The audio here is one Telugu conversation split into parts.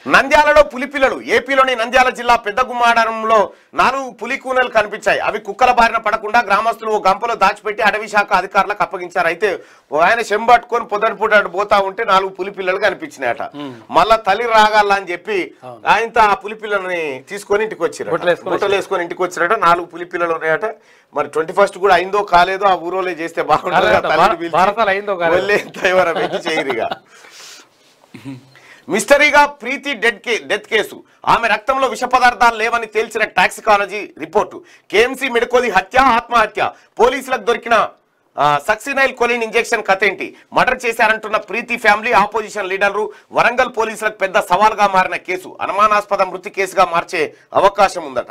నంద్యాలలో పులి పిల్లలు ఏపీలోని నంద్యాల జిల్లా పెద్ద గుమ్మాడంలో నాలుగు పులి కూనలు కనిపించాయి అవి కుక్కల బారిన పడకుండా గ్రామస్తులు ఓ గంపలో దాచిపెట్టి అటవీ శాఖ అధికారులకు అప్పగించారు అయితే ఓ ఆయన చెంబట్టుకొని పొద్దున పూట అటు పోతా ఉంటే నాలుగు పులి పిల్లలు కనిపించినాయట మళ్ళా తల్లి రాగాల అని చెప్పి ఆయనతో ఆ పులి పిల్లల్ని తీసుకొని ఇంటికి బుట్టలో వచ్చారు వేసుకొని బుట్టలు వేసుకొని ఇంటికి వచ్చినట్ట నాలుగు పులి పిల్లలు ఉన్నాయట మరి ట్వంటీ ఫస్ట్ కూడా అయిందో కాలేదో ఆ ఊరోలే చేస్తే బాగుంటుంది కాలేదట. భార- భారతాలు అయిందో కాలేదో. వెళ్ళే దైవరం పెట్టి చేయరిగా మిస్టరీగా ప్రీతి డెడ్ కే డెత్ కేసు ఆమె రక్తంలో విష పదార్థాలు లేవని తేల్చిన టాక్సికాలజీ రిపోర్టు కేఎంసీ మెడుకోది హత్య ఆత్మహత్య పోలీసులకు దొరికిన ఆ, సక్సినైల్ కొలిన్ ఇంజెక్షన్ కథ ఏంటి మర్డర్ చేశారంటున్న ప్రీతి ఫ్యామిలీ ఆపోజిషన్ లీడర్లు వరంగల్ పోలీసులకు పెద్ద సవాల్గా మారిన కేసు అనుమానాస్పద మృతి కేసుగా మార్చే అవకాశం ఉందట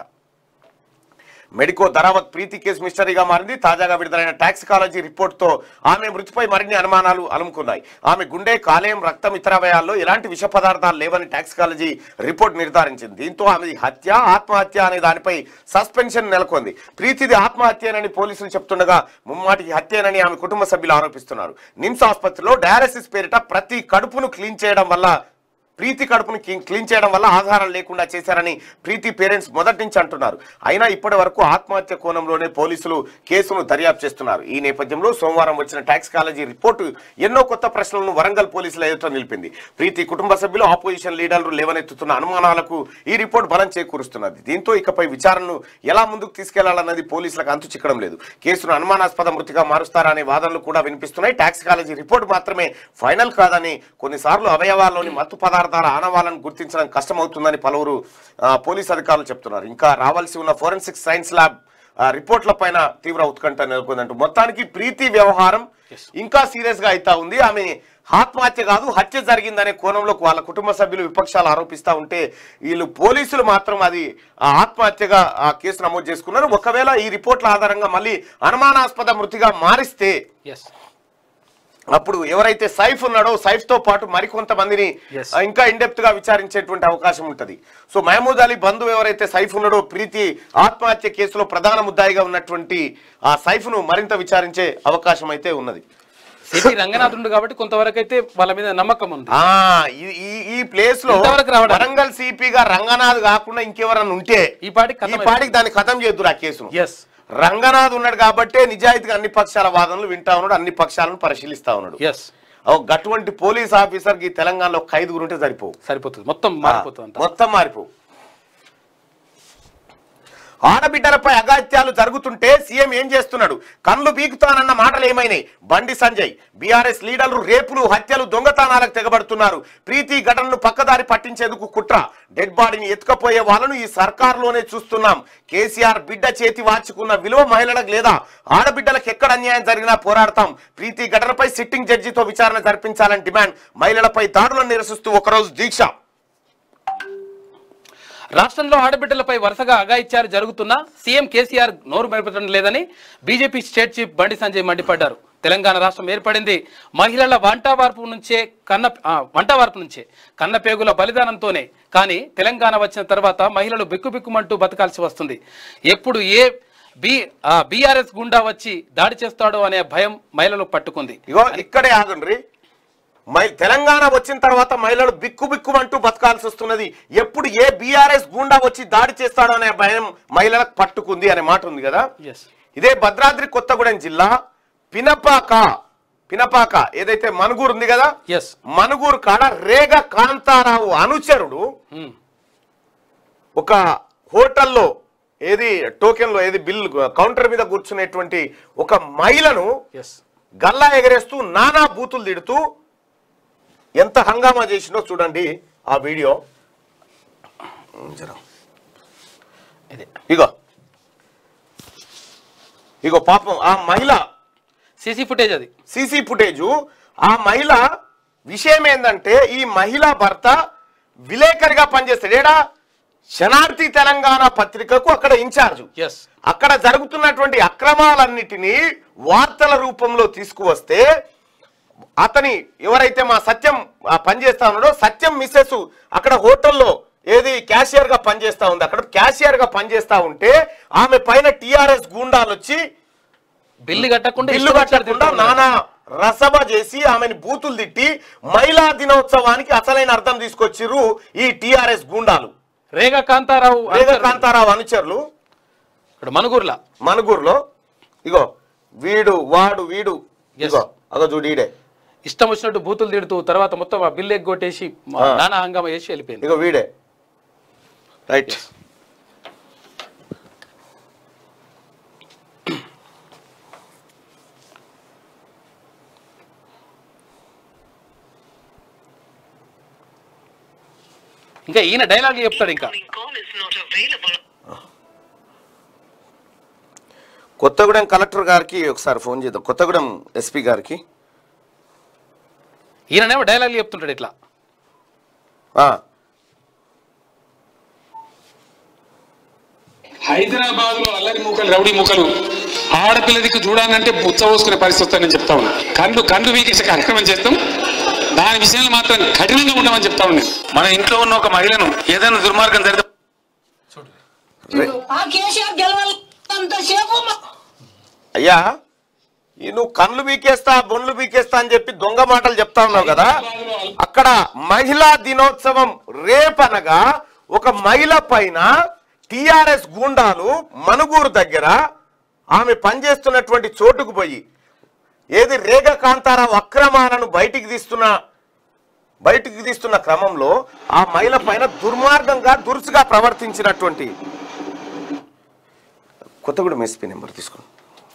మెడికో ధరావత్ ప్రీతి కేసు మిస్టరీగా మారింది తాజాగా విడుదలైన టాక్సికాలజీ రిపోర్ట్తో ఆమె మృతిపై మరిన్ని అనుమానాలు అలుముకున్నాయి ఆమె గుండె కాలేయం రక్తం ఇతర అవయాల్లో ఎలాంటి విష పదార్థాలు లేవని టాక్సికాలజీ రిపోర్ట్ నిర్ధారించింది దీంతో ఆమెది హత్య ఆత్మహత్య అనే దానిపై సస్పెన్షన్ నెలకొంది ప్రీతిది ఆత్మహత్యేనని పోలీసులు చెప్తుండగా ముమ్మాటికి హత్యేనని ఆమె కుటుంబ సభ్యులు ఆరోపిస్తున్నారు నిమ్స్ ఆసుపత్రిలో డయాలసిస్ పేరిట ప్రతి కడుపును క్లీన్ చేయడం వల్ల ప్రీతి కడుపును క్లీ- క్లీన్ చేయడం వల్ల ఆధారాలు లేకుండా చేశారని ప్రీతి పేరెంట్స్ మొదటి నుంచి అంటున్నారు అయినా ఇప్పటి వరకు ఆత్మహత్య కోణంలోనే పోలీసులు కేసును దర్యాప్తు చేస్తున్నారు ఈ నేపథ్యంలో సోమవారం వచ్చిన టాక్సికాలజీ రిపోర్టు ఎన్నో కొత్త ప్రశ్నలను వరంగల్ పోలీసుల ఎదుట నిలిపింది ప్రీతి కుటుంబ సభ్యులు ఆపోజిషన్ లీడర్లు లేవనెత్తుతున్న అనుమానాలకు ఈ రిపోర్ట్ బలం చేకూరుస్తున్నది దీంతో ఇకపై విచారణను ఎలా ముందుకు తీసుకెళ్లాలన్నది పోలీసులకు అంతు చిక్కడం లేదు కేసును అనుమానాస్పద మృతిగా మారుస్తారా అనే వాదనలు కూడా వినిపిస్తున్నాయి టాక్సికాలజీ రిపోర్ట్ మాత్రమే ఫైనల్ కాదని కొన్నిసార్లు అవయవాల్లోని మత్తు పదార్థాల ఆనవాలను గుర్తించడం కష్టమవుతుందని పలువురు ఆ, పోలీస్ అధికారులు చెప్తున్నారు ఇంకా రావాల్సి ఉన్న ఫోరెన్సిక్ సైన్స్ ల్యాబ్ ఆ, రిపోర్ట్ల పైన తీవ్ర ఉత్కంఠ నెలకొందంటూ మొత్తానికి ప్రీతి వ్యవహారం ఇంకా సీరియస్ గా అయితా ఉంది ఆమె ఆత్మహత్య కాదు హత్య జరిగిందనే కోణంలో వాళ్ళ కుటుంబ సభ్యులు విపక్షాలు ఆరోపిస్తా ఉంటే వీళ్ళు పోలీసులు మాత్రం అది ఆ ఆత్మహత్యగా ఆ కేసు నమోదు చేసుకున్నారు ఒకవేళ ఈ రిపోర్ట్ల ఆధారంగా మళ్ళీ అనుమానాస్పద మృతిగా మారిస్తే ఎస్ అప్పుడు ఎవరైతే సైఫ్ ఉన్నాడో సైఫ్ తో పాటు మరికొంతమందిని Yes. ఆ, ఇంకా ఇండెప్త్ గా విచారించేటువంటి అవకాశం ఉంటది సో మహమూద్ అలీ బంధువు ఎవరైతే సైఫ్ ఉన్నాడో ప్రీతి ఆత్మహత్య కేసులో ప్రధాన ముద్దాయిగా ఉన్నటువంటి ఆ సైఫ్ ను మరింత విచారించే అవకాశం అయితే ఉన్నది సిటీ రంగనాథుడు కాబట్టి కొంతవరకు అయితే వాళ్ళ మీద నమ్మకం ఉంది ఆ ఈ- ఈ ఈ ప్లేస్ లో ఇంతవరకు రావడానికి. వరంగల్ సిపిగా రంగనాథ్ కాకుండా ఇంకెవరన్నా ఉంటే ఈ పాటికి ఈ కథం పాటికి దాన్ని ఖతం చేద్దురు ఆ కేసును ఎస్ రంగనాథ్ ఉన్నాడు కాబట్టే నిజాయితీగా అన్ని పక్షాల వాదనలు వింటా ఉన్నాడు అన్ని పక్షాలను పరిశీలిస్తా ఉన్నాడు ఎస్ ఓ అటువంటి పోలీస్ ఆఫీసర్ కి తెలంగాణలో ఒక ఐదుగురు ఉంటే సరిపోవు సరిపోతుంది మొత్తం మారిపోతుంది అంతా మొత్తం మారిపోవు ఆడబిడ్డలపై అగాత్యాలు జరుగుతుంటే సీఎం ఏం చేస్తున్నాడు కళ్ళు పీకుతానన్న మాటలు ఏమైనాయి బండి సంజయ్ బీఆర్ఎస్ లీడర్లు రేపులు హత్యలు దొంగతనాలకు తెగబడుతున్నారు ప్రీతి ఘటనను పక్కదారి పట్టించేందుకు కుట్ర డెడ్ బాడీని ఎత్తుకపోయే వాళ్ళను ఈ సర్కార్లోనే చూస్తున్నాం కేసీఆర్ బిడ్డ చేతి వాచుకున్న విలువ మహిళలకు లేదా ఆడబిడ్డలకు ఎక్కడ అన్యాయం జరిగినా పోరాడతాం ప్రీతి ఘటనపై సిట్టింగ్ జడ్జితో విచారణ జరిపించాలని డిమాండ్ మహిళలపై దాడులను నిరసిస్తూ ఒకరోజు దీక్ష రాష్ట్రంలో ఆడబిడ్డలపై వరుసగా అఘాయిత్యాలు జరుగుతున్నా సీఎం కేసీఆర్ నోరు మెరపడం లేదని బీజేపీ స్టేట్ చీఫ్ బండి సంజయ్ మండిపడ్డారు తెలంగాణ రాష్ట్రం ఏర్పడింది మహిళల వంటవార్పు నుంచే కన్న ఆ, వంటవార్పు నుంచే కన్నపేగుల బలిదానంతోనే కానీ తెలంగాణ వచ్చిన తర్వాత మహిళలు బిక్కుబిక్కుమంటూ బతకాల్సి వస్తుంది ఎప్పుడు ఏ బి బీఆర్ఎస్ గుండా వచ్చి దాడి చేస్తాడో అనే భయం మహిళలు పట్టుకుంది ఇగో ఇక్కడే ఆగండ్రి మై తెలంగాణ వచ్చిన తర్వాత మహిళలు బిక్కు బిక్కుమంటూ బతకాల్సి వస్తున్నది ఎప్పుడు ఏ బీఆర్ఎస్ గూండా వచ్చి దాడి చేస్తాడో అనే భయం మహిళలకు పట్టుకుంది అనే మాట ఉంది కదా ఎస్ ఇదే భద్రాద్రి కొత్తగూడెం జిల్లా పినపాక పినపాక ఏదైతే మనుగూరు ఉంది కదా ఎస్ మనుగూరు కాడ రేగ కాంతారావు అనుచరుడు ఒక హోటల్లో ఏది టోకెన్లో ఏది బిల్ కౌంటర్ మీద కూర్చునేటువంటి ఒక మహిళను ఎస్ గల్లా ఎగరేస్తూ నానా బూతులు తిడుతూ ఎంత హంగామా చేసిండో చూడండి ఆ వీడియో ఉమ్, జర. ఇదే ఇగో ఇగో పాపం ఆ మహిళ సీసీ ఫుటేజ్ అది సీసీ ఫుటేజు ఆ మహిళ విషయం ఏంటంటే ఈ మహిళ భర్త విలేకరిగా పనిచేస్తాడు ఏడా శనార్థి తెలంగాణ పత్రికకు అక్కడ ఇన్ఛార్జు ఎస్ అక్కడ జరుగుతున్నటువంటి అక్రమాలన్నిటినీ వార్తల రూపంలో తీసుకువస్తే అతని ఎవరైతే మా సత్యం ఆ, పనిచేస్తా ఉన్నాడో సత్యం మిస్సెస్ అక్కడ హోటల్లో ఏది క్యాషియర్ గా పనిచేస్తా ఉంది అక్కడ క్యాషియర్ గా పనిచేస్తా ఉంటే ఆమె పైన టిఆర్ఎస్ గూండాలు వచ్చి బిల్లు కట్టకుండా బిల్లు ఇష్టం వచ్చినట్టు కట్టకుండా తింటున్నారు. నానా రసభ చేసి ఆమెని బూతులు తిట్టి మహిళా దినోత్సవానికి అసలైన అర్థం తీసుకొచ్చిర్రు ఈ టిఆర్ఎస్ గూండాలు రేగా కాంతారావు రేగ కాంతారావు అనుచరులు ఇక్కడ మనుగురులా మనుగురులో ఇగో వీడు వాడు వీడు Yes. ఇగో అగో చూడు ఈడే ఇష్టం వచ్చినట్టు బూతులు తిడుతూ తర్వాత మొత్తం ఆ బిల్లు ఎగ్గొట్టేసి ఆ. నానా హంగామా చేసి వెళ్ళిపోయింది ఇగో వీడే రైట్ ఇంకా ఈయన డైలాగ్ చెప్తాడు ఇంకా Incoming call is not available. Kothagudem collector గారికి ఒకసారి ఫోన్ చేద్దాం కొత్తగూడెం ఎస్పీ గారికి ఈయననేమో డైలాగ్ చెప్తుంటాడు ఇట్లా ఆ, హైదరాబాద్ లో అల్లరి మూకలు రౌడీ మూకలు ఆడపిల్ల దిక్కు చూడాలంటే బుచ్చ పోసుకునే పరిస్థితి వస్తుందని చెప్తా ఉన్నా కళ్ళు కళ్ళు వీకేసే కార్యక్రమం చేస్తాం దాని విషయంలో మాత్రం కఠినంగా ఉండమని చెప్తా ఉన్నాను మన ఇంట్లో ఉన్న ఒక మహిళను ఏదైనా దుర్మార్గం జరిగితే ఆ కేసీఆర్ గెలవాలి అంతసేపు మా- అయ్యా ఈ నువ్వు కళ్ళు బీకేస్తా బొండ్లు బీకేస్తా అని చెప్పి దొంగ మాటలు చెప్తా ఉన్నావు కదా అక్కడ మహిళా దినోత్సవం రేపనగా ఒక మహిళ పైన టిఆర్ఎస్ గూండాలు మనుగూరు దగ్గర ఆమె పనిచేస్తున్నటువంటి చోటుకు పోయి ఏది రేగ కాంతారావు అక్రమాలను బయటికి తీస్తున్న బయటికి తీస్తున్న క్రమంలో ఆ మహిళ పైన దుర్మార్గంగా దురుసుగా ప్రవర్తించినటువంటి కొత్తగూడెం ఎస్పీ నెంబర్ తీసుకోండి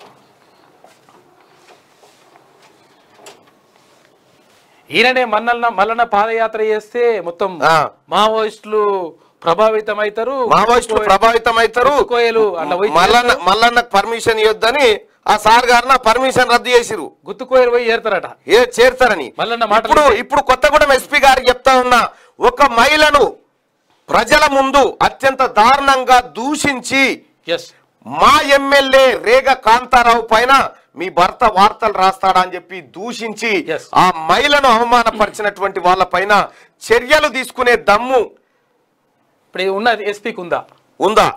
ఈయననే మల్లన్న మల్లన్న పాదయాత్ర చేస్తే మొత్తం ఆ. మావోయిస్టులు ప్రభావితం అవుతారు మావోయిస్టులు ప్రభావితం అవుతారు గుత్తుకోయలు అట్లా పోయి మల్లన్న మల్లన్నకు పర్మిషన్ ఇవ్వద్దని ఆ సార్ గారు పర్మిషన్ రద్దు చేసిరు గుత్తుకోయలు పోయి చేరుతారట ఏ చేరుతారని మల్లన్న మాటలు ఇప్పుడు వింటే- ఇప్పుడు కొత్తగూడెం ఎస్పీ గారికి చెప్తా ఉన్నా ఒక మహిళను ప్రజల ముందు అత్యంత దారుణంగా దూషించి ఎస్ మా ఎమ్మెల్యే రేగ కాంతారావు పైన మీ భర్త వార్తలు రాస్తాడా అని చెప్పి దూషించి Yes. ఆ మహిళను అవమానపరిచినటువంటి వాళ్ళ పైన చర్యలు తీసుకునే దమ్ము ఇప్పుడు ఈ ఉన్నది ఎస్పీకి ఉందా ఉందా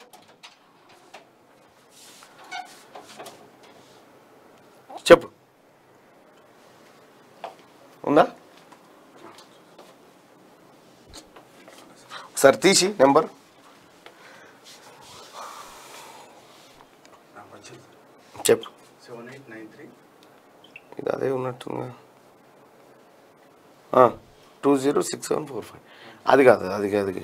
చెప్పు ఉందా ఒకసారి తీసి నెంబర్ చెప్పు ఇది అదే ఉన్నట్టుందా two zero six seven four five అది కాదు అది కాదు అది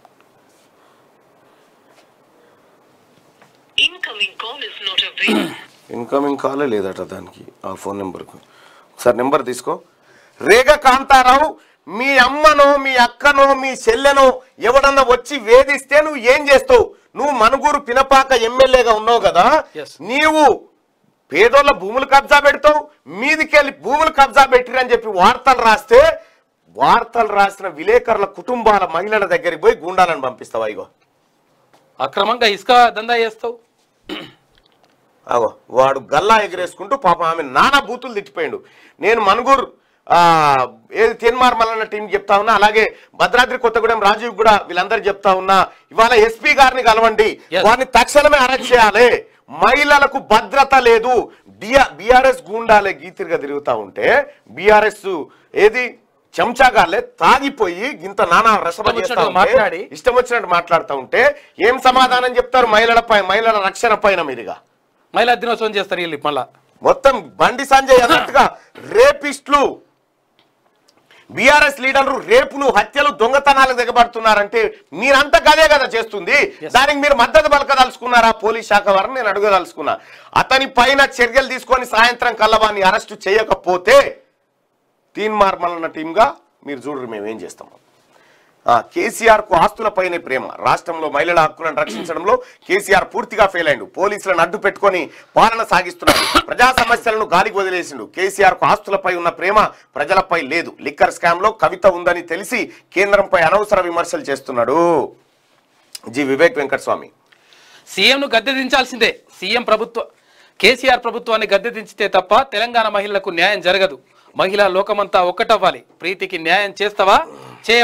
Incoming call is not available. Incoming కాలే లేదట దానికి ఆ ఫోన్ నెంబర్కు ఒకసారి నెంబర్ తీసుకో రేగ కాంతారావు మీ అమ్మనో మీ అక్కనో మీ చెల్లెనో ఎవడన్నా వచ్చి వేధిస్తే నువ్వు ఏం చేస్తావు నువ్వు మనుగూరు పినపాక ఎమ్మెల్యేగా ఉన్నావు కదా Yes. నీవు పేదోళ్ళ భూములు కబ్జా పెడతావు మీదికెళ్ళి భూములు కబ్జా పెట్టిరని చెప్పి వార్తలు రాస్తే వార్తలు రాసిన విలేకరుల కుటుంబాల మహిళల దగ్గరికి పోయి గుండాలను పంపిస్తావా ఇగో అక్రమంగా ఇసుక దందా చేస్తావు అగో వాడు గల్లా ఎగరేసుకుంటూ పాపం ఆమె నానా బూతులు తిట్టిపోయాడు నేను మనుగూరు ఆ, ఏది తెన్మార్ మల్లన్న టీం చెప్తా ఉన్నా అలాగే భద్రాద్రి కొత్తగూడెం రాజీవ్ కూడా వీళ్ళందరూ చెప్తా ఉన్నా ఇవాళ ఎస్పీ గారిని కలవండి Yes. వారిని తక్షణమే అరెస్ట్ చేయాలి మహిళలకు భద్రత లేదు బీఆర్ఎస్ గూండాలే గీతిరిగా తిరుగుతా ఉంటే బీఆర్ఎస్ ఏది చెంచాగాలే తాగిపోయి ఇంత నానా రసభ ఇష్టం చేస్తా వచ్చినట్టు ఉంటే, మాట్లాడి. ఇష్టం వచ్చినట్టు మాట్లాడుతూ ఉంటే ఏం సమాధానం చెప్తారు మహిళల పై మహిళల రక్షణ పైన మీరుగా మహిళా దినోత్సవం చేస్తారు వీళ్ళు మళ్ళా మొత్తం బండి సంజయ్ అన్నట్టుగా రేపిస్టులు బీఆర్ఎస్ లీడర్లు రేపులు హత్యలు దొంగతనాలకు దిగబడుతున్నారంటే మీరంతా గదే కదా చేస్తుంది దానికి మీరు మద్దతు పలకదలుచుకున్నారా పోలీస్ శాఖ వారిని నేను అడగదలుచుకున్నా అతని పైన చర్యలు తీసుకొని సాయంత్రం కల్లవాన్ని అరెస్టు చేయకపోతే తీన్మార్ మల్లన్న టీంగా మీరు చూడరు మేము ఏం చేస్తాము కేసీఆర్ కు ఆస్తులపైనే ప్రేమ రాష్ట్రంలో మహిళల హక్కులను రక్షించడంలో కేసీఆర్ పూర్తిగా ఫెయిల్ అయిండు పోలీసులను అడ్డు పెట్టుకొని పాలన సాగిస్తున్నాడు ప్రజా సమస్యలను గాలికి వదిలేసిండు కేసీఆర్ కు ఆస్తులపై ఉన్న ప్రేమ ప్రజలపై లేదు లిక్కర్ స్కామ్ లో కవిత ఉందని తెలిసి కేంద్రంపై అనవసర విమర్శలు చేస్తున్నాడు జి వివేక్ వెంకటస్వామి సీఎంను గద్దె దించాల్సిందే సీఎం ప్రభుత్వ కేసీఆర్ ప్రభుత్వాన్ని గద్దె దించితే తప్ప తెలంగాణ మహిళలకు న్యాయం జరగదు మహిళా లోకమంతా ఒక్కటవ్వాలి ప్రీతికి న్యాయం చేస్తావా చేయవా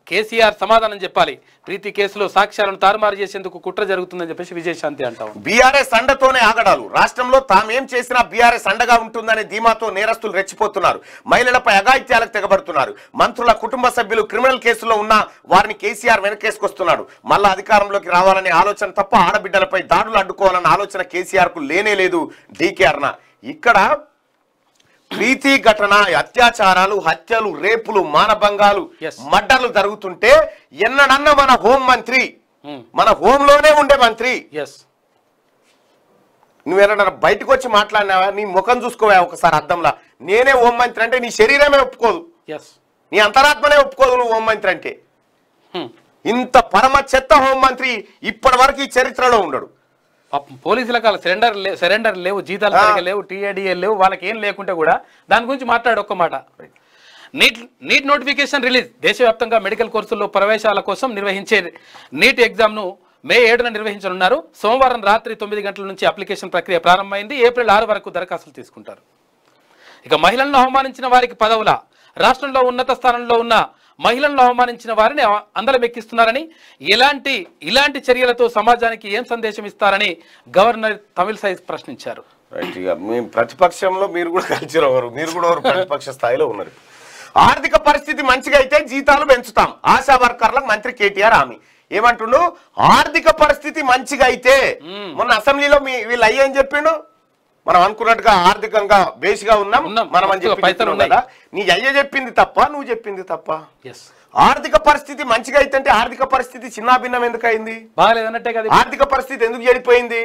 కేసీఆర్ సమాధానం చెప్పాలి ప్రీతి కేసులో సాక్ష్యాలను తారుమారు చేసేందుకు కుట్ర జరుగుతుందని చెప్పేసి విజయశాంతి అంటాం బీఆర్ఎస్ అండతోనే ఆగడాలు రాష్ట్రంలో తామేం చేసినా బీఆర్ఎస్ అండగా ఉంటుందనే ధీమాతో నేరస్తులు రెచ్చిపోతున్నారు మహిళలపై అఘాయిత్యాలకు తెగబడుతున్నారు మంత్రుల కుటుంబ సభ్యులు క్రిమినల్ కేసులో ఉన్నా వారిని కేసీఆర్ వెనకేసుకొస్తున్నాడు మళ్ళా అధికారంలోకి రావాలనే ఆలోచన తప్ప ఆడబిడ్డలపై దాడులు అడ్డుకోవాలన్న ఆలోచన కేసీఆర్ కు లేనే లేదు డీకే అర్ణ ఇక్కడ ప్రీతి ఘటన అత్యాచారాలు హత్యలు రేపులు మానభంగాలు Yes. మడ్డర్లు జరుగుతుంటే ఎన్నడన్నా మన హోం మంత్రి Hmm. మన హోంలోనే ఉండే మంత్రి ఎస్ నువ్వేనా బయటకు వచ్చి మాట్లాడినావా నీ ముఖం చూసుకోవా ఒకసారి అద్దంలా నేనే ఓం మంత్రి అంటే నీ శరీరమే ఒప్పుకోదు ఎస్ నీ అంతరాత్మనే ఒప్పుకోదు నువ్వు ఓం మంత్రి అంటే ఇంత పరమ చెత్త హోం మంత్రి ఇప్పటి వరకు ఈ చరిత్రలో ఉండడు పాపం పోలీసులకు వాళ్ళ సరెండర్ లే సరెండర్ లేవు జీతాలు ఆ. సరిగ్గా లేవు టీఏడిఏ లేవు వాళ్ళకి ఏం లేకుంటే కూడా దాని గురించి మాట్లాడు ఒక్క మాట నీట్ నీట్ నోటిఫికేషన్ రిలీజ్ దేశవ్యాప్తంగా మెడికల్ కోర్సుల్లో ప్రవేశాల కోసం నిర్వహించే నీట్ ఎగ్జామ్ను మే ఏడున నిర్వహించనున్నారు సోమవారం రాత్రి తొమ్మిది గంటల నుంచి అప్లికేషన్ ప్రక్రియ ప్రారంభమైంది ఏప్రిల్ ఆరు వరకు దరఖాస్తులు తీసుకుంటారు ఇక మహిళలను అవమానించిన వారికి పదవుల రాష్ట్రంలో ఉన్నత స్థానంలో ఉన్న మహిళలను అవమానించిన వారిని అవ- అందలమెక్కిస్తున్నారని ఎలాంటి ఇలాంటి చర్యలతో సమాజానికి ఏం సందేశం ఇస్తారని గవర్నర్ తమిళసై ప్రశ్నించారు రైట్ ఇక మీ ప్రతిపక్షంలో మీరు కూడా కలిసి రావరు మీరు కూడా ఒక ప్రతిపక్ష స్థాయిలో ఉన్నారు ఆర్థిక పరిస్థితి మంచిగా అయితే జీతాలు పెంచుతాం ఆశా వర్కర్లకు మంత్రి కేటీఆర్ హామీ ఏమంటుండు ఆర్థిక పరిస్థితి మంచిగా అయితే మొన్న అసెంబ్లీలో మీ వీళ్ళు అయ్యేం చెప్పిండు మనం అనుకున్నట్టుగా ఆర్థికంగా బేసిగా ఉన్నాం ఉన్నాం. మనం అని మస్తుగా చెప్పి పైసలు ఉన్నాయి. కదా నీ అయ్య చెప్పింది తప్ప నువ్వు చెప్పింది తప్ప ఎస్ ఆర్థిక పరిస్థితి మంచిగా అయితే అంటే ఆర్థిక పరిస్థితి చిన్నాభిన్నం ఎందుకు అయింది బాగాలేదన్నట్టే కదా ఆర్థిక పరిస్థితి ఎందుకు చెడిపోయింది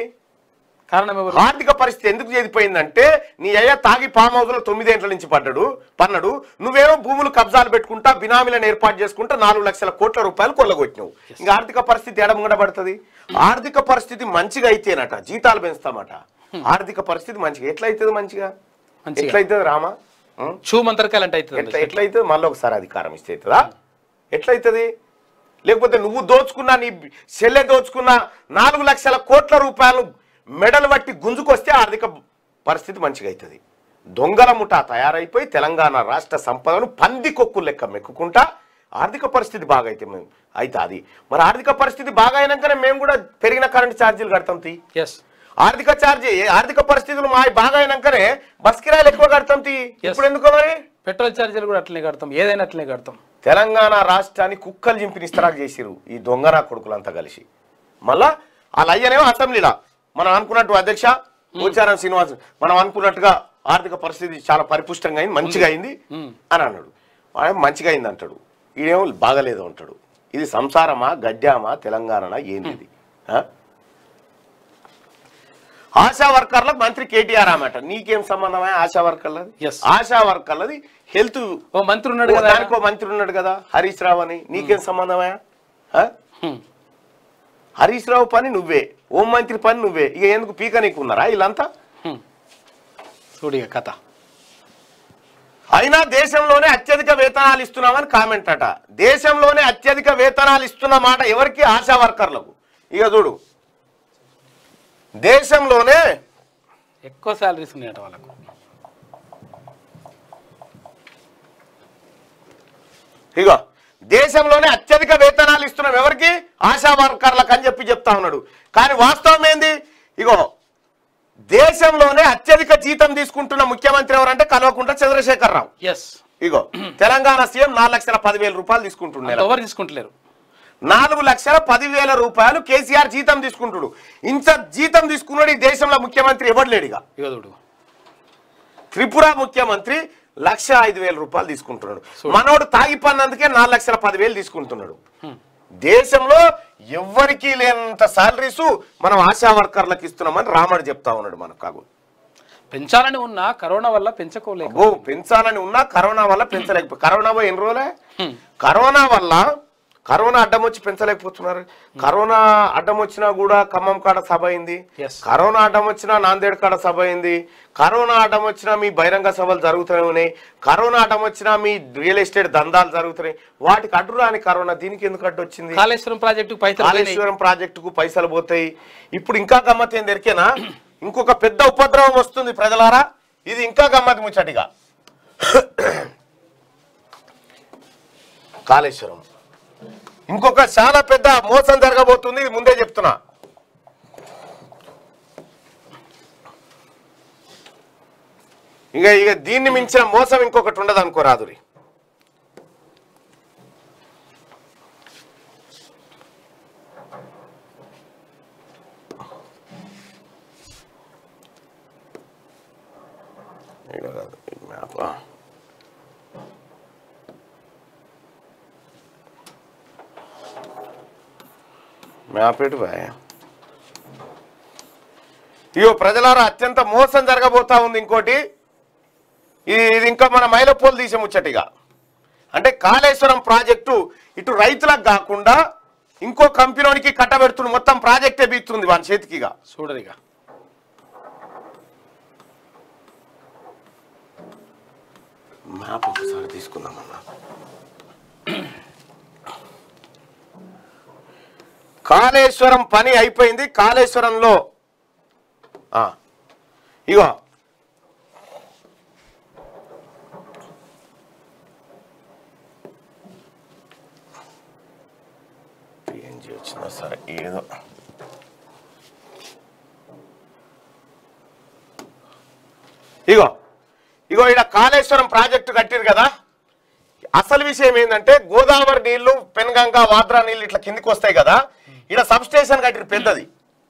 కారణం ఎవరు ఆర్థిక పరిస్థితి ఎందుకు చెడిపోయిందంటే నీ అయ్య తాగి ఫామ్ హౌస్ లో తొమ్మిదేంట్ల నుంచి పడ్డాడు పన్నాడు నువ్వేమో భూములు కబ్జాలు పెట్టుకుంటా బినామీలను ఏర్పాటు చేసుకుంటా నాలుగు లక్షల కోట్ల రూపాయలు కొల్లగొట్టినావు ఇంకా ఆర్థిక పరిస్థితి ఎడముంగడ పడుతుంది ఆర్థిక పరిస్థితి మంచిగా అయితేనట జీతాలు పెంచుతామట ఆర్థిక పరిస్థితి మంచిగా ఎట్లయితుంది మంచిగా మంచిగా. ఎట్లయితుంది రామా ఉం? షూ మంత్రకాయలు అంటే ఎట్లా అవుతుంది ఎట్లయితుంది మళ్ళీ ఒకసారి అధికారం ఇస్తే అవుతుందా ఎట్లయితుంది లేకపోతే నువ్వు దోచుకున్న నీ చెల్లె దోచుకున్న నాలుగు లక్షల కోట్ల రూపాయలు మెడలు బట్టి గుంజుకొస్తే ఆర్థిక పరిస్థితి మంచిగా అవుతుంది దొంగల ముఠా తయారైపోయి తెలంగాణ రాష్ట్ర సంపదను పంది కొక్కు లెక్క మెక్కుకుంటా ఆర్థిక పరిస్థితి బాగా అయితే మేము అయితే అది మరి ఆర్థిక పరిస్థితి బాగా అయినాకనే మేము కూడా పెరిగిన కరెంట్ ఛార్జీలు కడతాం తీ ఎస్ ఆర్థిక ఛార్జీ ఆర్థిక పరిస్థితులు మా బాగా అయినాకనే బస్ కిరాయిలు ఎక్కువ కడతాం తీ ఇప్పుడు ఎందుకో మరి పెట్రోల్ ఛార్జీలు కూడా అట్లనే కడతాం ఏదైనా అట్లనే కడతాం తెలంగాణ రాష్ట్రాన్ని కుక్కలు చింపిన ఇస్తరాకు చేసిరు ఈ దొంగన కొడుకులంతా కలిసి మళ్ళా వాళ్ళ అయ్యనేమో అసెంబ్లీలా మనం అనుకున్నట్టు అధ్యక్ష పోచారం శ్రీనివాస్ మనం అనుకున్నట్టుగా ఆర్థిక పరిస్థితి చాలా పరిపుష్టంగా అయింది మంచిగా అయింది అని అన్నాడు వాడేమో మంచిగా అయింది అంటాడు ఈడేమో బాగలేదు అంటాడు ఇది సంసారమా గడ్డామా తెలంగాణనా ఏంది ఇది ఆ? ఆశా వర్కర్లకు మంత్రి కేటీఆర్ అన్నమాట నీకేం సంబంధమే ఆశా వర్కర్లది Yes. ఆశా వర్కర్లది హెల్త్ ఓ మంత్రి ఉన్నాడు కదా దానికి ఓ మంత్రి ఉన్నాడు కదా హరీష్ రావు అని నీకేం సంబంధమా ఆ? హ్మ్. హరీష్ రావు పని నువ్వే ఓం మంత్రి పని నువ్వే ఇక ఎందుకు పీక నీకు ఉన్నారా వీళ్ళంతా చూడు ఇక కథ అయినా దేశంలోనే అత్యధిక వేతనాలు ఇస్తున్నామని కామెంట్ అట దేశంలోనే అత్యధిక వేతనాలు ఇస్తున్న మాట ఎవరికి ఆశా వర్కర్లకు ఇక చూడు దేశంలోనే ఎక్కువ శాలరీస్ ఉన్నాయట వాళ్ళకు ఇగో దేశంలోనే అత్యధిక వేతనాలు ఇస్తున్నాం ఎవరికి ఆశా వర్కర్లకు అని చెప్పి చెప్తా ఉన్నాడు కానీ వాస్తవం ఏంది ఇగో దేశంలోనే అత్యధిక జీతం తీసుకుంటున్న ముఖ్యమంత్రి ఎవరంటే కల్వకుంట్ల చంద్రశేఖర్ రావు ఎస్ ఇగో తెలంగాణ సీఎం నాలుగు లక్షల పదివేల రూపాయలు తీసుకుంటున్నారు ఎవరు తీసుకుంటలేరు నాలుగు లక్షల పదివేల రూపాయలు కేసీఆర్ జీతం తీసుకుంటుడు ఇంత జీతం తీసుకున్నాడు ఈ దేశంలో ముఖ్యమంత్రి ఎవడు లేడిగా ఇక చూడు త్రిపుర ముఖ్యమంత్రి లక్ష ఐదు వేల రూపాయలు తీసుకుంటున్నాడు మనోడు తాగి పన్నందుకే నాలుగు లక్షల పదివేలు తీసుకుంటున్నాడు దేశంలో ఎవ్వరికీ లేనంత సాలరీస్ మనం ఆశా వర్కర్లకు ఇస్తున్నామని రామడు చెప్తా ఉన్నాడు మనకు కాగు పెంచాలని ఉన్నా కరోనా వల్ల పెంచకోలేక ఓ పెంచాలని ఉన్నా కరోనా వల్ల పెంచలేకపో కరోనా పోయి ఎన్ని రోజులే కరోనా వల్ల కరోనా అడ్డం వచ్చి పెంచలేకపోతున్నారు కరోనా అడ్డం వచ్చినా కూడా ఖమ్మం కాడ సభ అయింది Yes. కరోనా అడ్డం వచ్చినా నాందేడ్ కాడ సభ అయింది కరోనా అడ్డం వచ్చినా మీ బహిరంగ సభలు జరుగుతూనే ఉన్నాయి కరోనా అడ్డం వచ్చినా మీ రియల్ ఎస్టేట్ దందాలు జరుగుతున్నాయి వాటికి అడ్డు రాని కరోనా దీనికి ఎందుకు అడ్డు వచ్చింది కాళేశ్వరం ప్రాజెక్టు పైసలు పోయినాయి. కాళేశ్వరం ప్రాజెక్టుకు పైసలు పోతాయి ఇప్పుడు ఇంకా గమ్మత్ ఏం దొరికేనా ఇంకొక పెద్ద ఉపద్రవం వస్తుంది ప్రజలారా ఇది ఇంకా గమ్మత్ ముచ్చటిగా కాళేశ్వరం ఇంకొక చాలా పెద్ద మోసం జరగబోతుంది ఇది ముందే చెప్తున్నా ఇక ఇక దీన్ని మించిన మోసం ఇంకొకటి ఉండదు అనుకో రాదురి ఈడ కాదు, ఈ మ్యాప్ ఆ. మ్యాప్ ఎటు బాయ్ ఇయో ప్రజలారా అత్యంత మోసం జరగబోతా ఉంది ఇంకోటి ఇది ఇది ఇంకా మన మైలపోలు తీసే ముచ్చటిగా అంటే కాళేశ్వరం ప్రాజెక్టు ఇటు రైతులకు కాకుండా ఇంకో కంపెనీకి కట్టబెడుతుంది మొత్తం ప్రాజెక్టే బీస్తుంది వాని చేతికిగా చూడరిగా మ్యాప్ ఒకసారి తీసుకుందామన్నా కాళేశ్వరం పని అయిపోయింది కాళేశ్వరంలో ఆ, ఇగో పిఎన్జి వచ్చిందా సరే ఏదో ఇగో ఇగో ఇక్కడ కాళేశ్వరం ప్రాజెక్టు కట్టిరు కదా అసలు విషయం ఏంటంటే గోదావరి నీళ్లు పెన్గంగా వాద్రా నీళ్లు ఇట్లా కిందికి వస్తాయి కదా ఇక్కడ సబ్ స్టేషన్ కట్టిరు పెద్దది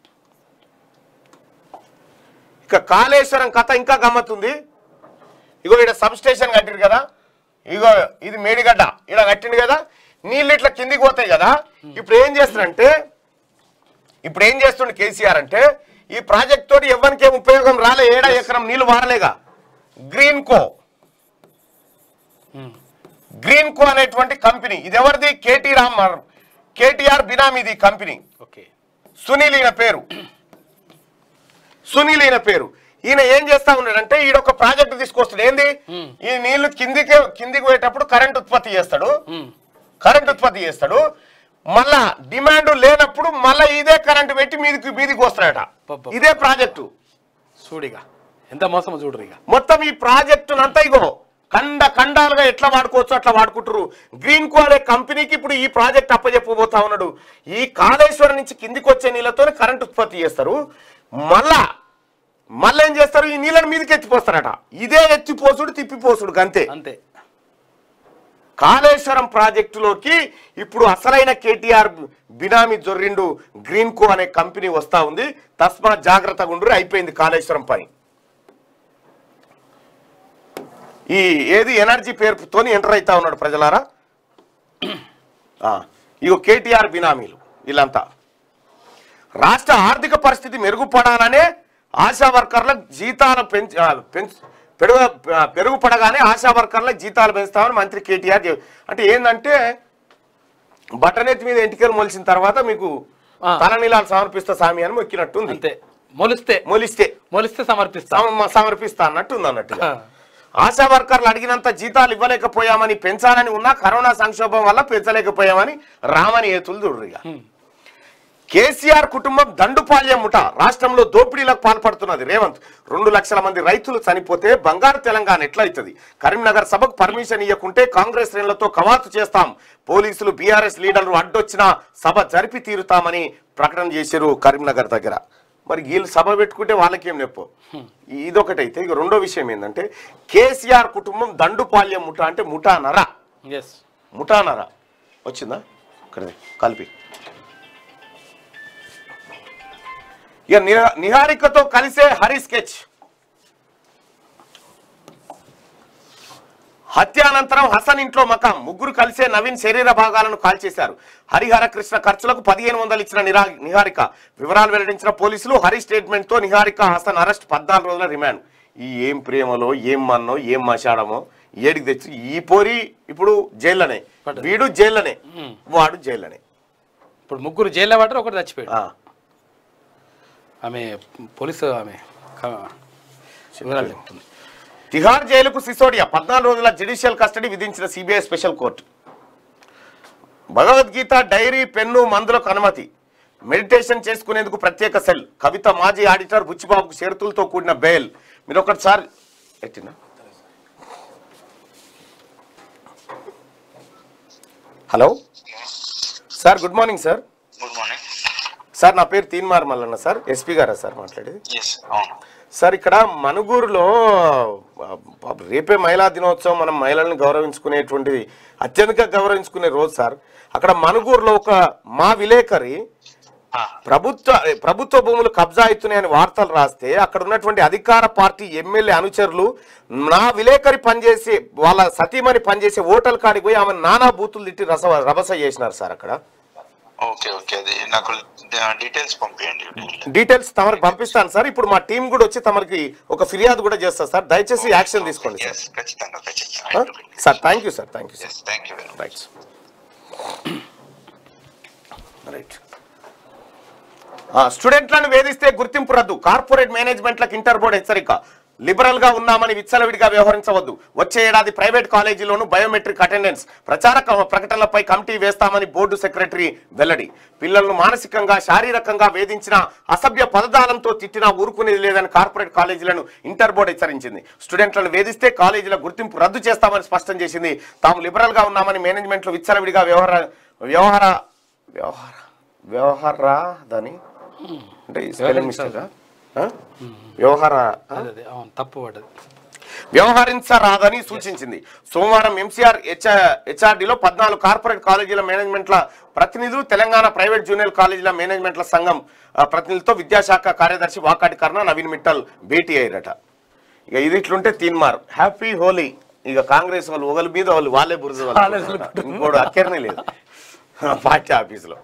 ఇక కాళేశ్వరం కథ ఇంకా గమ్మత్తుంది ఇగో ఇక్కడ సబ్ స్టేషన్ కట్టిరు కదా ఇగో ఇది మేడిగడ్డ ఇక్కడ కట్టిండు కదా నీళ్ళు ఇట్లా కిందికి పోతాయి కదా ఇప్పుడు ఏం చేస్తారంటే ఇప్పుడు ఏం చేస్తుండే కేసీఆర్ అంటే ఈ ప్రాజెక్ట్ తోటి ఎవరికి ఏం ఉపయోగం రాలే ఏడా ఎకరం నీళ్లు వారలేగా గ్రీన్ కో గ్రీన్ కో అనేటువంటి కంపెనీ ఇది ఎవరిది కేటీ రామ్ కేటీఆర్ బినామీది ఈ కంపెనీ ఓకే సునీల్ ఈయన పేరు సునీల్ ఈయన పేరు ఈయన ఏం చేస్తా ఉన్నాడంటే ఈడ ఒక ప్రాజెక్ట్ తీసుకొస్తాడు ఏంది ఈ నీళ్లు కిందికి కిందికి పోయేటప్పుడు కరెంట్ ఉత్పత్తి చేస్తాడు కరెంట్ ఉత్పత్తి చేస్తాడు మళ్ళా డిమాండ్ లేనప్పుడు మళ్ళా ఇదే కరెంట్ పెట్టి మీదికి మీదికి వస్తాడట పబ్బ. ఇదే ప్రాజెక్టు చూడిగా ఎంత మోసమో చూడరిగా మొత్తం ఈ ప్రాజెక్టునంతా ఇగో కండ కండాలుగా ఎట్లా వాడుకోవచ్చు అట్లా వాడుకుంటారు గ్రీన్ కో అనే కంపెనీకి ఇప్పుడు ఈ ప్రాజెక్ట్ అప్పచెప్పబోతా ఉన్నాడు ఈ కాళేశ్వరం నుంచి కిందికి వచ్చే నీళ్ళతో కరెంట్ ఉత్పత్తి చేస్తారు మళ్ళా మళ్ళీ ఏం చేస్తారు ఈ నీళ్ళని మీదకి ఎత్తిపోస్తారట ఇదే ఎత్తిపోసుడు తిప్పిపోసుడు అంతే అంతే కాళేశ్వరం ప్రాజెక్టులోకి ఇప్పుడు అసలైన కేటీఆర్ బినామీ జొర్రిండు గ్రీన్ కో అనే కంపెనీ వస్తా ఉంది తస్మాత్ జాగ్రత్తగా ఉండు అయిపోయింది కాళేశ్వరం పని ఈ ఏది ఎనర్జీ పేరుతోని ఎంటర్ అవుతా ఉన్నాడు ప్రజలారా ఆ, ఇగో కేటీఆర్ బినామీలు వీళ్ళంతా రాష్ట్ర ఆర్థిక పరిస్థితి మెరుగుపడాలనే ఆశా వర్కర్ల జీతాలు పెంచ ఆ, పెంచ్ పెరుగు ఆ, పెరుగుపడగానే ఆశా వర్కర్ల జీతాలు పెంచుతామని మంత్రి కేటీఆర్ చెప్- అంటే ఏంటంటే బట్టనెత్తి మీద ఎంటికలు మొలిచిన తర్వాత మీకు ఆ. తలనీలాలు సమర్పిస్తా సామి అని మొక్కినట్టుంది అంతే మొలిస్తే మొలిస్తే మొలిస్తే సమర్పిస్తా సమ- సమర్పిస్తా అన్నట్టుంది అన్నట్టుగా ఆ. ఆశా వర్కర్లు అడిగినంత జీతాలు ఇవ్వలేకపోయామని పెంచాలని ఉన్నా కరోనా సంక్షోభం వల్ల పెంచలేకపోయామని రామని ఏతులు చూడరుగా కేసీఆర్ కుటుంబం దండుపాళ్యం ముఠ రాష్ట్రంలో దోపిడీలకు పాల్పడుతున్నది రేవంత్ రెండు లక్షల మంది రైతులు చనిపోతే బంగారు తెలంగాణ ఎట్లయితది కరీంనగర్ సభకు పర్మిషన్ ఇవ్వకుంటే కాంగ్రెస్ శ్రేణులతో కవాతు చేస్తాం పోలీసులు బీఆర్ఎస్ లీడర్లు అడ్డొచ్చినా సభ జరిపి తీరుతామని ప్రకటన చేశారు కరీంనగర్ దగ్గర మరి వీళ్ళు సభ పెట్టుకుంటే వాళ్ళకేం నొప్పు ఇదొకటైతే ఇక రెండో విషయం ఏంటంటే కేసీఆర్ కుటుంబం దండుపాళ్యం ముఠ అంటే ముఠానరా ఎస్ ముఠానరా వచ్చిందా ఇక్కడ కలిపి ఇక నిహా- నిహారికతో కలిసే హరి స్కెచ్ హత్యానంతరం హసన్ ఇంట్లో మకాం ముగ్గురు కలిసే నవీన్ శరీర భాగాలను కాల్చేశారు హరిహర కృష్ణ ఖర్చులకు పదిహేను వందలు ఇచ్చిన నిరా నిహారిక వివరాలు వెల్లడించిన పోలీసులు హరి స్టేట్మెంట్ తో నిహారిక హసన్ అరెస్ట్ పద్నాలుగు రోజుల రిమాండ్ ఈ ఏం ప్రేమలో ఏం మన్నో ఏం మషాడమో ఏడికి తెచ్చి ఈ పోరి ఇప్పుడు జైల్లోనే పడ్డది. వీడు జైల్లోనే వాడు జైల్లోనే ఇప్పుడు ముగ్గురు జైల్లో పడ్డారు ఒకటి చచ్చిపోయాడు ఆ, ఆమె పోలీసు ఆమె క- వివరాలు చెప్తుంది తిహార్ జైలుకు సిసోడియా పద్నాలుగు రోజుల జ్యుడిషియల్ కస్టడీ విధించిన CBI special court Bhagavad Gita dairy pen మందులకు అనుమతి మెడిటేషన్ చేసుకునేందుకు ప్రత్యేక సెల్ కవిత మాజీ ఆడిటర్ బుచ్చిబాబుకు షరతులతో కూడిన బెయిల్ మీరు ఒకటిసారి ఎట్టినా hello sir good morning sir good morning sir నా పేరు తీన్మార్ మల్లన్న సార్ ఎస్పీ గారా సార్ మాట్లాడేది ఎస్ అవును సార్ ఇక్కడ మనుగూరులో ఆ, రేపే మహిళా దినోత్సవం మనం మహిళల్ని గౌరవించుకునేటువంటిది అత్యధిక గౌరవించుకునే రోజు సార్ అక్కడ మనుగూరులో ఒక మా విలేకరి ఆ, ప్రభుత్వ ప్రభుత్వ భూములు కబ్జా అవుతున్నాయని వార్తలు రాస్తే అక్కడ ఉన్నటువంటి అధికార పార్టీ ఎమ్మెల్యే అనుచరులు నా విలేకరి పనిచేసే వాళ్ళ సతీమణి పనిచేసే ఓటల్ కాడికి పోయి ఆమె నానా బూతులు తిట్టి రస రభస చేసినారు సార్ అక్కడ ఓకే ఓకే అది నాకు డీటెయిల్స్ పంపించండి డీటెయిల్స్ తమరికి పంపిస్తాను సార్ ఇప్పుడు మా టీం కూడా వచ్చి తమరికి ఒక ఫిర్యాదు కూడా చేస్తారు సార్ దయచేసి యాక్షన్ తీసుకోండి సార్ ఎస్ ఖచ్చితంగా ఆ? ఖచ్చితంగా sir thank you sir thank you sir yes thank you very much right right స్టూడెంట్లను వేధిస్తే గుర్తింపు రద్దు కార్పొరేట్ మేనేజ్మెంట్లకు ఇంటర్ బోర్డు హెచ్చరిక లిబరల్ గా ఉన్నామని విచ్చలవిడిగా వ్యవహరించవద్దు వచ్చే ఏడాది ప్రైవేట్ కాలేజీలోనూ బయోమెట్రిక్ అటెండెన్స్ ప్రచార క- ప్రకటనలపై కమిటీ వేస్తామని బోర్డు సెక్రటరీ వెల్లడి పిల్లలను మానసికంగా శారీరకంగా వేధించిన అసభ్య పదజాలంతో తిట్టినా ఊరుకునేది లేదని కార్పొరేట్ కాలేజీలను ఇంటర్ బోర్డు హెచ్చరించింది స్టూడెంట్లను వేధిస్తే కాలేజీల గుర్తింపు రద్దు చేస్తామని స్పష్టం చేసింది తాము లిబరల్ గా ఉన్నామని మేనేజ్మెంట్లు విచ్చలవిడిగా వ్యవహార వ్యవహార వ్యవహార వ్యవహారాదని అంటే ఈ స్పెల్లింగ్ మిస్టేకా ఆ? వ్యవహార ఆ? అదే అదే అవును తప్పు పడ్డది వ్యవహరించరాదని సూచించింది సోమవారం ఎంసీఆర్ హెచ్ఆర్డీలో పద్నాలుగు కార్పొరేట్ కాలేజీల మేనేజ్మెంట్ల ప్రతినిధులు తెలంగాణ ప్రైవేట్ జూనియర్ కాలేజీల మేనేజ్మెంట్ల సంఘం ఆ, ప్రతినిధులతో విద్యాశాఖ కార్యదర్శి వాకాటి కర్ణ నవీన్ మిట్టల్ భేటీ అయ్యారట ఇక ఇది ఇట్లుంటే తీన్మార్ హ్యాపీ హోలీ ఇక కాంగ్రెస్ వాళ్ళు ఒకరి మీద వాళ్ళు వాళ్ళే బురద వాళ్ళు ఇంకోటి అక్కర్నే లేదు పార్టీ ఆఫీసులో